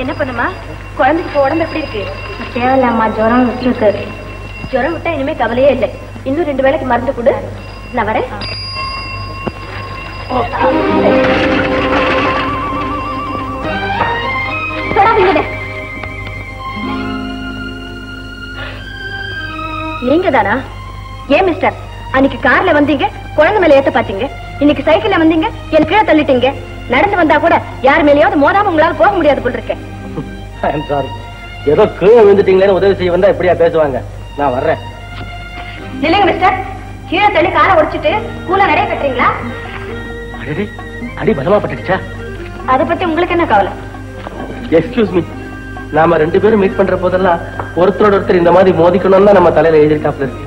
என்ன பண்ணுமா குழந்தைக்கு இப்ப உடம்பு எப்படி இருக்கு தேவையில்லாமா ஜுரம் விட்டுருக்கு ஜுரம் விட்டா இனிமே கவலையே இல்லை இன்னும் ரெண்டு வேளைக்கு மருந்து கொடு நான் வரேன் தொடாதீங்கண்ணே. நீங்க தானா ஏன் மிஸ்டர் அன்னைக்கு கார்ல வந்தீங்க குழந்தை மேல ஏத்த பாத்தீங்க இன்னைக்கு சைக்கிள்ல வந்தீங்க என் கீழே தள்ளிட்டீங்க நடந்து வந்தா கூட யார் மேலயாவது மோதாம உங்களால போக முடியாது போல் இருக்கேன் ஐம் சாரி ஏதோ கீழே விழுந்துட்டீங்களேன்னு உதவி செய்ய வந்தா இப்படியா பேசுவாங்க நான் வர்றேன் இல்லைங்க மிஸ்டர் கீழே தள்ளி காரை உடைச்சிட்டு கூல நிறைய கட்டுறீங்களா அடடே அடி பலமா பட்டுடுச்சா அதை பத்தி உங்களுக்கு என்ன கவலை எக்ஸ்கியூஸ் மீ நாம ரெண்டு பேரும் மீட் பண்ற போதெல்லாம் ஒருத்தரோட ஒருத்தர் இந்த மாதிரி மோதிக்கணும்னு தான் நம்ம தலையில எழுதிருக்காப்ல இருக்கு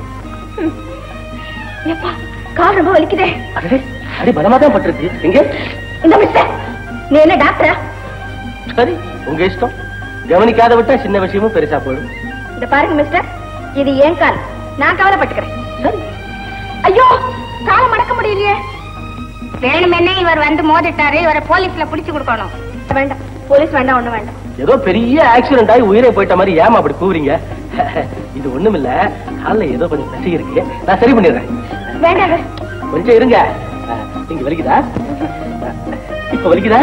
எப்பா கால் ரொம்ப வலிக்குதே அடடே அடி பலமா தான் பட்டுருச்சு எங்க இந்த மிஸ்டர் நீ என்ன டாக்டரா சரி உங்க இஷ்டம் கவனிக்காத விட்டா சின்ன விஷயமும் பெருசா போயிடும் இந்த பாருங்க மிஸ்டர் இது ஏன் கால் நான் கவலைப்பட்டுக்கிறேன் சரி ஐயோ காலை மடக்க முடியலையே வேணுமென்னே இவர் வந்து மோதிட்டாரு இவரை போலீஸ்ல புடிச்சு கொடுக்கணும் வேண்டாம் போலீஸ் வேண்டாம் ஒண்ணு வேண்டாம் ஏதோ பெரிய ஆக்சிடென்ட் ஆகி உயிரே போயிட்ட மாதிரி ஏமா அப்படி கூவுறீங்க இது ஒண்ணும் இல்ல கால்ல ஏதோ கொஞ்சம் பசி இருக்கு நான் சரி பண்ணிடுறேன் வேண்டாங்க கொஞ்சம் இருங்க அஹ், இங்க வலிக்குதா இப்ப வலிக்குதா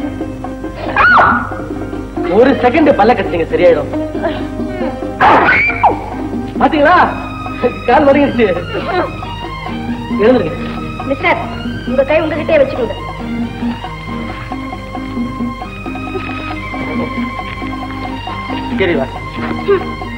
ஒரு செகண்ட் பல்ல கட்டிங்க சரியாயிடும் பாத்தீங்களா கால் வலிக்கிடுச்சு எழுந்துருங்க மிஸ்டர் உங்க கை உங்ககிட்டயே வச்சுக்கோங்க சரி வா